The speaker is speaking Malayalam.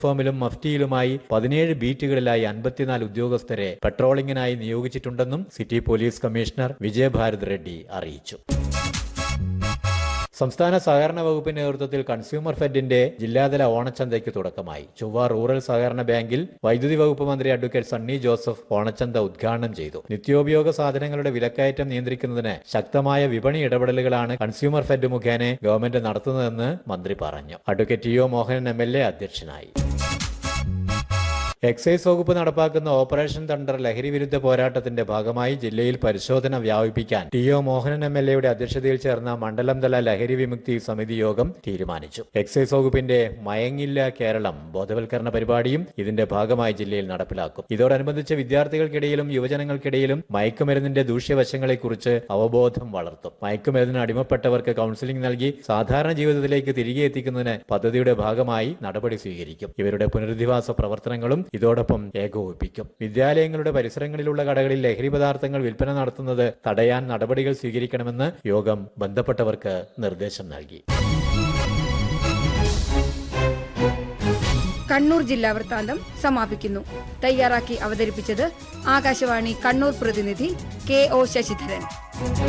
ഫോമിലും മഫ്റ്റിയിലുമായി പതിനേഴ് ബീറ്റുകളിലായി അൻപത്തിനാല് ഉദ്യോഗസ്ഥരെ പെട്രോളിംഗിനായി നിയോഗിച്ചിട്ടുണ്ടെന്നും city police commissioner Vijayabharath Reddy അറിയിച്ചു സംസ്ഥാന സഹകരണ വകുപ്പിന്റെ നേതൃത്വത്തിൽ കൺസ്യൂമർ ഫെഡിന്റെ ജില്ലാതല ഓണച്ചന്തയ്ക്ക് തുടക്കമായി ചൊവ്വ റൂറൽ സഹകരണ ബാങ്കിൽ വൈദ്യുതി വകുപ്പ് മന്ത്രി അഡ്വക്കേറ്റ് സണ്ണി ജോസഫ് ഓണച്ചന്ത ഉദ്ഘാടനം ചെയ്തു നിത്യോപയോഗ സാധനങ്ങളുടെ വിലക്കയറ്റം നിയന്ത്രിക്കുന്നതിന് ശക്തമായ വിപണി ഇടപെടലുകളാണ് കൺസ്യൂമർ ഫെഡ് മുഖേന ഗവൺമെന്റ് നടത്തുന്നതെന്ന് മന്ത്രി പറഞ്ഞു advocate T O Mohanan M L A അധ്യക്ഷനായി എക്സൈസ് വകുപ്പ് നടപ്പാക്കുന്ന ഓപ്പറേഷൻ തണ്ടർ ലഹരി വിരുദ്ധ പോരാട്ടത്തിന്റെ ഭാഗമായി ജില്ലയിൽ പരിശോധന വ്യാപിപ്പിക്കാൻ T O Mohanan M L എയുടെ അധ്യക്ഷതയിൽ ചേർന്ന മണ്ഡലം തല ലഹരി വിമുക്തി സമിതി യോഗം തീരുമാനിച്ചു എക്സൈസ് വകുപ്പിന്റെ മയങ്ങില്ല കേരളം ബോധവൽക്കരണ പരിപാടിയും ഇതിന്റെ ഭാഗമായി ജില്ലയിൽ നടപ്പിലാക്കും ഇതോടനുബന്ധിച്ച് വിദ്യാർത്ഥികൾക്കിടയിലും യുവജനങ്ങൾക്കിടയിലും മയക്കുമരുന്നിന്റെ ദൂഷ്യവശങ്ങളെക്കുറിച്ച് അവബോധം വളർത്തും മയക്കുമരുന്നിന് അടിമപ്പെട്ടവർക്ക് കൌൺസിലിംഗ് നൽകി സാധാരണ ജീവിതത്തിലേക്ക് തിരികെ എത്തിക്കുന്നതിന് പദ്ധതിയുടെ ഭാഗമായി നടപടി സ്വീകരിക്കും ഇവരുടെ പുനരധിവാസ പ്രവർത്തനങ്ങളും ഇതോടൊപ്പം ഏകോപിപ്പിക്കും വിദ്യാലയങ്ങളുടെ പരിസരങ്ങളിലുള്ള കടകളിൽ ലഹരി പദാർത്ഥങ്ങൾ വിൽപ്പന നടത്തുന്നത് തടയാൻ നടപടികൾ സ്വീകരിക്കണമെന്ന് യോഗം ബന്ധപ്പെട്ടവർക്ക് നിർദ്ദേശം നൽകി കണ്ണൂർ ജില്ലാ വൃത്താന്തം സമാപിക്കുന്നു തയ്യാറാക്കി അവതരിപ്പിച്ചത് ആകാശവാണി കണ്ണൂർ പ്രതിനിധി കെ ഒ ശശിധരൻ